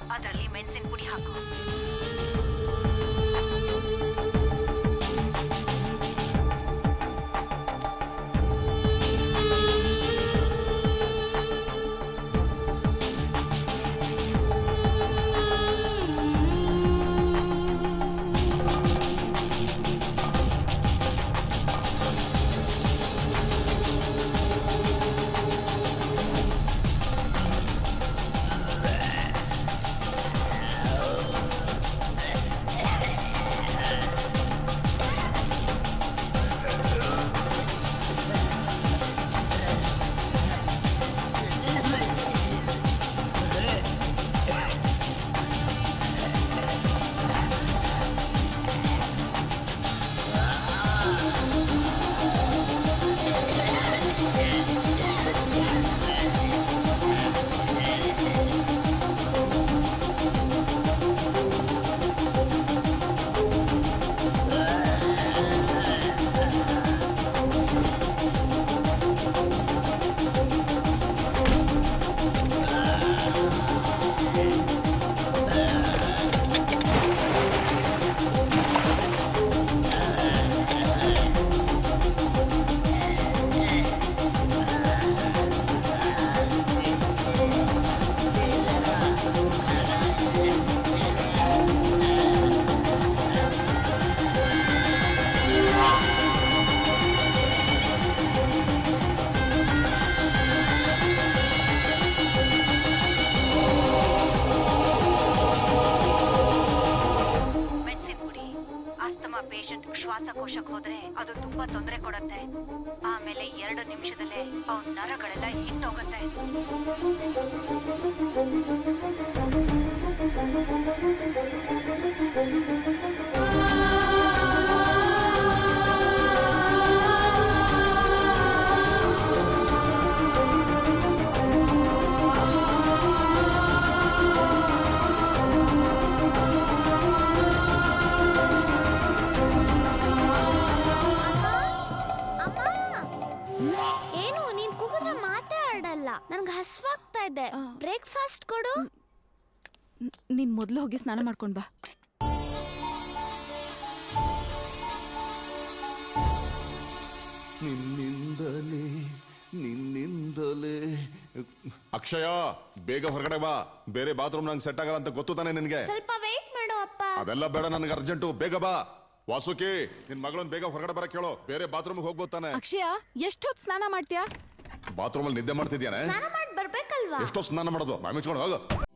ಅದರಲ್ಲಿ ಮೆಣಸಿನ ಪುಡಿ ಹಾಕು ಮೆಣಸಿನ ಪುಡಿ ಅಸ್ತಮಾ ಪೇಷಂಟ್ ಶ್ವಾಸಕೋಶಕ್ಕೆ ಹೋದ್ರೆ ಅದು ತುಂಬಾ ತೊಂದರೆ ಕೊಡುತ್ತೆ ಆಮೇಲೆ ಎರಡು ನಿಮಿಷದಲ್ಲೇ ಅವನ ನರಗಳೆಲ್ಲ ಹಿಂಡೋಗುತ್ತೆ ಏನು ನೀನ್ ಕೂಗಿದ್ರೆ ಮಾತಾಡಲ್ಲ ನನ್ಗೆ ಹಸ್ವಾಗ್ತಾ ಇದೆ ಬ್ರೇಕ್ಫಾಸ್ಟ್ ಕೊಡು ನೀನ್ ಮೊದ್ಲು ಹೋಗಿ ಸ್ನಾನ ಮಾಡ್ಕೊಂಡ್ ಬಾ ನಿನ್ನಿಂದಲೇ ನಿನ್ನಿಂದಲೇ ಅಕ್ಷಯ ಬೇಗ ಹೊರಗಡೆ ಬಾ ಬೇರೆ ಬಾತ್ರೂಮ್ ನಂಗೆ ಸೆಟ್ ಆಗಲ್ಲ ಅಂತ ಗೊತ್ತು ತಾನೆ ನಿನ್ಗೆ ಸ್ವಲ್ಪ ವೇಟ್ ಮಾಡು ಅಪ್ಪ ಅದೆಲ್ಲ ಬೇಡ ನನಗೆ ಅರ್ಜೆಂಟು ಬೇಗ ಬಾ ವಾಸುಕಿ ನಿನ್ ಮಗಳನ್ನ ಬೇಗ ಹೊರಗಡೆ ಬರಕ್ ಹೇಳೋ ಬೇರೆ ಬಾತ್ರೂಮ್ ಹೋಗ್ಬೋದು ತಾನೆ ಅಕ್ಷಯ ಎಷ್ಟೊತ್ ಸ್ನಾನ ಮಾಡ್ತೀಯಾ ಬಾತ್ರೂಮ್ ಅಲ್ಲಿ ನಿದ್ದೆ ಮಾಡ್ತಿದ್ಯಾನೆ ಸ್ನಾನ ಮಾಡಿ ಬರ್ಬೇಕಲ್ವಾ ಎಷ್ಟೋ ಸ್ನಾನ ಮಾಡೋದು ಬಾಯ್ ಮುಚ್ಕೊಂಡು ಹೋಗು